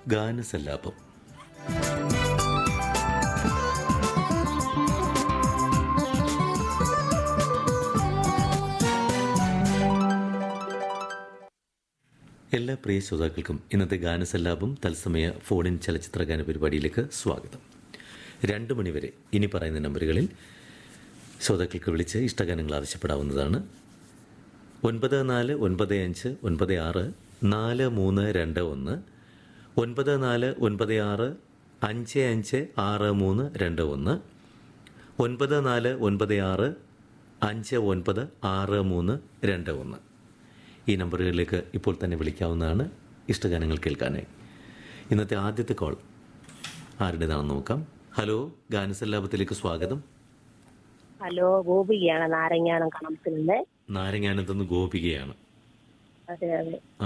ഗാനസല്ലാപം എല്ലാ പ്രിയ ശ്രോതാക്കൾക്കും ഇന്നത്തെ ഗാനസല്ലാപം തത്സമയ ഫോണിൻ ചലച്ചിത്ര ഗാന പരിപാടിയിലേക്ക് സ്വാഗതം രണ്ട് മണിവരെ ഇനി പറയുന്ന നമ്പറുകളിൽ ശ്രോതാക്കൾക്ക് വിളിച്ച് ഇഷ്ടഗാനങ്ങൾ ആവശ്യപ്പെടാവുന്നതാണ് ഒൻപത് നാല് ഒൻപത് അഞ്ച് ഒൻപത് ആറ് നാല് മൂന്ന് രണ്ട് ഒന്ന് ഒൻപത് നാല് ഒൻപത് ആറ് അഞ്ച് അഞ്ച് ആറ് മൂന്ന് രണ്ട് ഒന്ന് ഒൻപത് നാല് ഒൻപത് ആറ് അഞ്ച് ഒൻപത് ആറ് മൂന്ന് രണ്ട് ഒന്ന് ഈ നമ്പറുകളിലേക്ക് ഇപ്പോൾ തന്നെ വിളിക്കാവുന്നതാണ് ഇഷ്ടഗാനങ്ങൾ കേൾക്കാനായി ഇന്നത്തെ ആദ്യത്തെ കോൾ ആരുടേതാണെന്ന് നോക്കാം ഹലോ ഗാനസല്ലാപത്തിലേക്ക് സ്വാഗതം ഹലോ ഗോപികയാണ് നാരങ്ങാനം കണത്തിൽ നിന്ന് നാരങ്ങാനത്തുനിന്ന് ഗോപികയാണ് അതെ അതെ ആ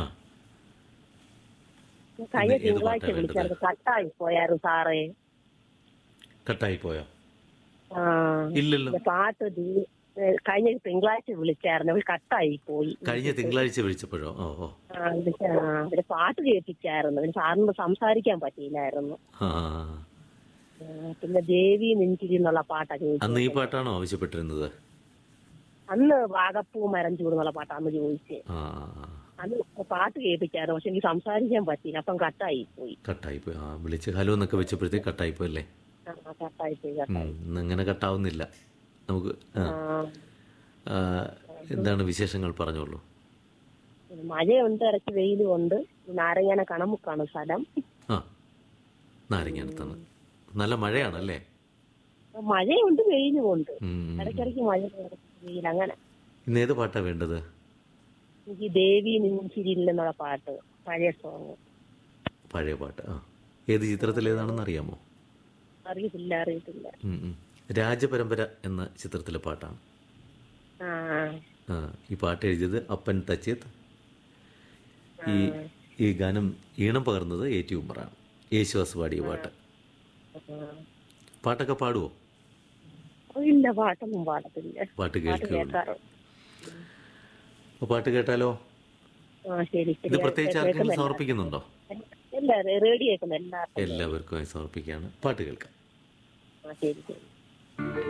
കഴിഞ്ഞ ഇത് ഏത് തിങ്കളാഴ്ച പാട്ടാ വേണ്ടത്? വിളിച്ചായിരുന്നു കട്ടായി പോയായിരുന്നു സാറേ കട്ടായി പോയോ ആ ഇല്ലല്ലോ இந்த പാട്ട് ദി- ഏ, കഴിഞ്ഞ തിങ്കളാഴ്ച വിളിച്ചായിരുന്നു അവൾ കട്ടായി പോയി കഴിഞ്ഞ തിങ്കളാഴ്ച വിളിച്ചപ്പോഴോ ഓ ഓ ആ, വിളിച്ച- ആ, അവര് പാട്ട് കേൾപ്പിച്ചായിരുന്നു പിന്നെ സാറിന് സംസാരിക്കാൻ പറ്റിയില്ലായിരുന്നു ആ ആ, പിന്നെ ദേവി നെഞ്ചിരി എന്നുള്ള പാട്ടാ അന്ന് ചോദിച്ചത് ഈ പാട്ടാണോ ആവശ്യപ്പെട്ടിരുന്നത് അന്ന് വാഗപ്പൂ മരം ചൂടുന്നുള്ള പാട്ടാ അന്ന് ചോദിച്ചത് ആ ആ, ആ. അന്ന് പാട്ട് കേൾപ്പിച്ചായിരുന്നു പക്ഷെ എനിക്ക് സംസാരിക്കാൻ പറ്റിയില്ല അപ്പം കട്ടായി പോയി കട്ടായി പോയി ആ വിളിച്ച് ഹലോ എന്നൊക്കെ വെച്ചപ്പോഴത്തേക്ക് കട്ടായി പോയല്ലേ ആ, കട്ടായി പോയി ഉം, കട്ടായി ഇന്ന് അങ്ങനെ കട്ടാവുന്നില്ല നമുക്ക് ആ. ആ ആ, എന്താണ് വിശേഷങ്ങൾ പറഞ്ഞോളൂ മഴയുണ്ട് ഇടയ്ക്ക് വെയിലും ഉണ്ട് നാരങ്ങാന കണമുക്കാണ് സ്ഥലം ആ നാരങ്ങാനത്താണ് നല്ല മഴയാണല്ലേ മഴയുണ്ട് വെയിലും ഉണ്ട് ഉം. ഇടയ്ക്കിടയ്ക്ക് മഴ ഇടയ്ക്ക് വെയിൽ അങ്ങനെ ഇന്ന് ഏത് പാട്ടാ വേണ്ടത് എനിക്ക് ദേവി നെഞ്ചിരില്ല എന്നുള്ള പാട്ട് പഴയ സോങ് പഴയ പാട്ട് ആ ഏത് ചിത്രത്തിലേതാണെന്ന് അറിയാമോ അറിയത്തില്ല അറിയത്തില്ല ഉം, ഉം. രാജപരമ്പര എന്ന ചിത്രത്തിലെ പാട്ടാണ് ആ ആ ഈ പാട്ട് എഴുതിയത് അപ്പൻ തച്ചേത്ത് ഈ ഈ ഗാനം ഈണം പകർന്നത് എ ടി ഉമ്മറാണ് യേശുദാസ് പാടിയ പാട്ട് ആ. പാട്ടൊക്കെ പാടുവോ ഇല്ല പാട്ടൊന്നും പാടത്തില്ല പാട്ട് പാട്ട് കേൾക്കുകയുള്ളൂ കേൾക്കാറുണ്ട് അപ്പോൾ പാട്ട് കേട്ടാലോ ആ ശരി ഇത് ശരി പ്രത്യേകിച്ച് ആർക്കെങ്കിലും കേൾക്കുന്നില്ല. സമർപ്പിക്കുന്നുണ്ടോ ഇല്ല റേഡിയോ കേൾക്കുന്ന എല്ലാവർക്കും എല്ലാവർക്കുമായി സമർപ്പിക്കുകയാണ് പാട്ട് കേൾക്കാം ആ ശരി ശരി